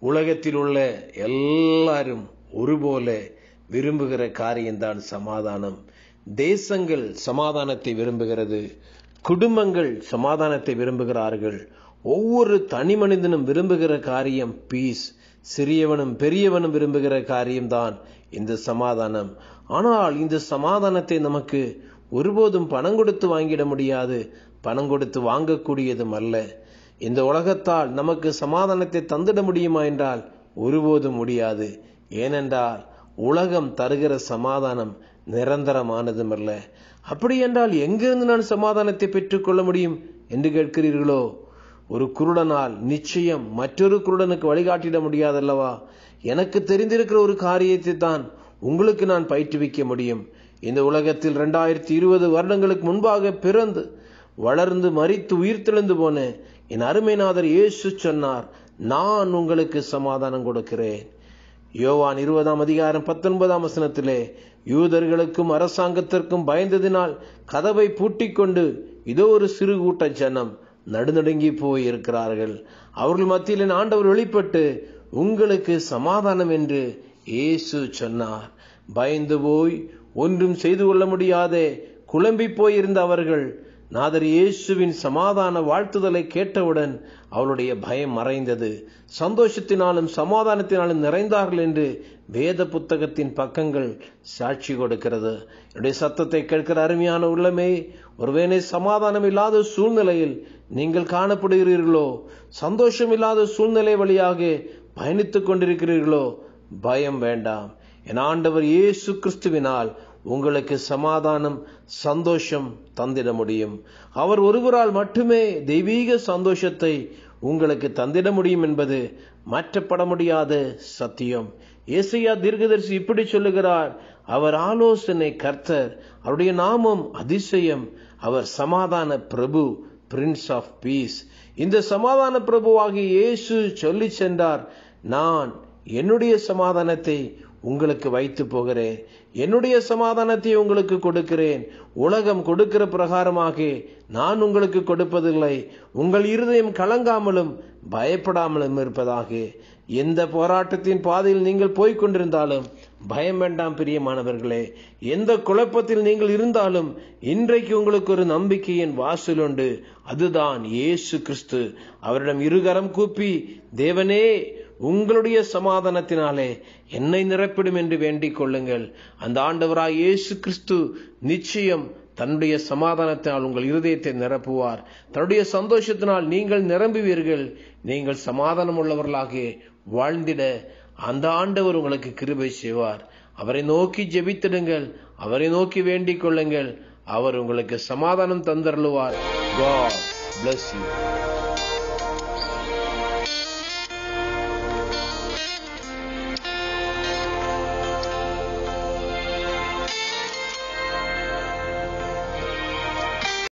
உலகத்தில் உள்ள எல்லாரும் ஒருபோல விரும்புகிற காரியம்தான் சமாதானம் தேசங்கள் சமாதானத்தை விரும்புகிறது குடும்பங்கள் சமாதானத்தை விரும்புகிறார்கள் ஒவ்வொரு தனி மனிதனும் விரும்புகிற காரியம் பீஸ் சிறியவனும் பெரியவனும் விரும்புகிற காரியம்தான் இந்த சமாதானம் ஆனால் இந்த சமாதானத்தை நமக்கு ஒருபோதும் பணம் கொடுத்து வாங்கிட முடியாது பணம் கொடுத்து வாங்கக்கூடியதும் அல்ல இந்த உலகத்தால் நமக்கு சமாதானத்தை தந்திட முடியுமா என்றால் ஒருபோதும் முடியாது ஏனென்றால் உலகம் தருகிற சமாதானம் நிரந்தரமானதும் அல்ல அப்படி என்றால் எங்கிருந்து நான் சமாதானத்தை பெற்றுக்கொள்ள முடியும் என்று கேட்கிறீர்களோ ஒரு குருடனால் நிச்சயம் மற்றொரு குருடனுக்கு வழிகாட்டிட முடியாதல்லவா எனக்கு தெரிந்திருக்கிற ஒரு காரியத்தை தான் உங்களுக்கு நான் பயிற்றுவிக்க முடியும் இந்த உலகத்தில் இரண்டாயிரத்தி இருபது வருடங்களுக்கு முன்பாக பிறந்து வளர்ந்து மறித்து உயிர்த்தெழுந்து போன என் அருமைநாதர் இயேசு சொன்னார் நான் உங்களுக்கு சமாதானம் கொடுக்கிறேன் யோவான் இருபதாம் அதிகாரம் பத்தொன்பதாம் வசனத்திலே யூதர்களுக்கும் அரசாங்கத்திற்கும் பயந்ததினால் கதவை பூட்டிக் கொண்டு இதோ ஒரு சிறு கூட்ட ஜனம் நடுநடுங்கி போய் இருக்கிறார்கள் அவர்கள் மத்தியில் ஆண்டவர் வெளிப்பட்டு உங்களுக்கு சமாதானம் என்று இயேசு சொன்னார் பயந்து போய் ஒன்றும் செய்து கொள்ள முடியாதே குழம்பி போயிருந்த அவர்கள் நாதர் இயேசுவின் சமாதான வாழ்த்துதலை கேட்டவுடன் அவளுடைய பயம் மறைந்தது சந்தோஷத்தினாலும் சமாதானத்தினாலும் நிறைந்தார்கள் என்று வேத புத்தகத்தின் பக்கங்கள் சாட்சி கொடுக்கிறது என்னுடைய சத்தத்தை கேட்கிற அருமையான உள்ளமே ஒருவேளை சமாதானம் இல்லாத சூழ்நிலையில் நீங்கள் காணப்படுகிறீர்களோ சந்தோஷம் இல்லாத சூழ்நிலை வழியாக பயணித்துக் கொண்டிருக்கிறீர்களோ பயம் வேண்டாம் என் ஆண்டவர் இயேசு கிறிஸ்துவினால் உங்களுக்கு சமாதானம் சந்தோஷம் தந்திட முடியும் அவர் ஒருவரால் மட்டுமே தெய்வீக சந்தோஷத்தை உங்களுக்கு தந்திட முடியும் என்பது மாற்றப்பட முடியாத சத்தியம் ஏசையா தீர்க்கதரிசி இப்படி சொல்லுகிறார் அவர் ஆலோசனை கர்த்தர் அவருடைய நாமம் அதிசயம் அவர் சமாதான பிரபு பிரின்ஸ் ஆஃப் பீஸ் இந்த சமாதான பிரபுவாகிய இயேசு சொல்லி சென்றார் நான் என்னுடைய சமாதானத்தை உங்களுக்கு வைத்து போகிறேன் என்னுடைய சமாதானத்தை உங்களுக்கு கொடுக்கிறேன் உலகம் கொடுக்கிற பிரகாரமாக நான் உங்களுக்கு கொடுப்பதில்லை உங்கள் இருதயம் கலங்காமலும் பயப்படாமலும் இருப்பதாக எந்த போராட்டத்தின் பாதையில் நீங்கள் போய்க் கொண்டிருந்தாலும் பயம் வேண்டாம் பிரியமானவர்களே எந்த குழப்பத்தில் நீங்கள் இருந்தாலும் இன்றைக்கு உங்களுக்கு ஒரு நம்பிக்கையின் வாசல் உண்டு அதுதான் இயேசு கிறிஸ்து அவரிடம் இருகரம் கூப்பி தேவனே உங்களுடைய சமாதானத்தினாலே என்னை நிரப்பிடும் என்று வேண்டிக் கொள்ளுங்கள் அந்த ஆண்டவராய் இயேசு கிறிஸ்து நிச்சயம் தன்னுடைய சமாதானத்தினால் உங்கள் இருதயத்தை நிரப்புவார் தன்னுடைய சந்தோஷத்தினால் நீங்கள் நிரம்புவீர்கள் நீங்கள் சமாதானம் உள்ளவர்களாக வாழ்ந்திட அந்த ஆண்டவர் உங்களுக்கு கிருபை செய்வார் அவரை நோக்கி ஜெபித்திடுங்கள் அவரை நோக்கி வேண்டிக் கொள்ளுங்கள் அவர் உங்களுக்கு சமாதானம் தந்தருளுவார் God bless you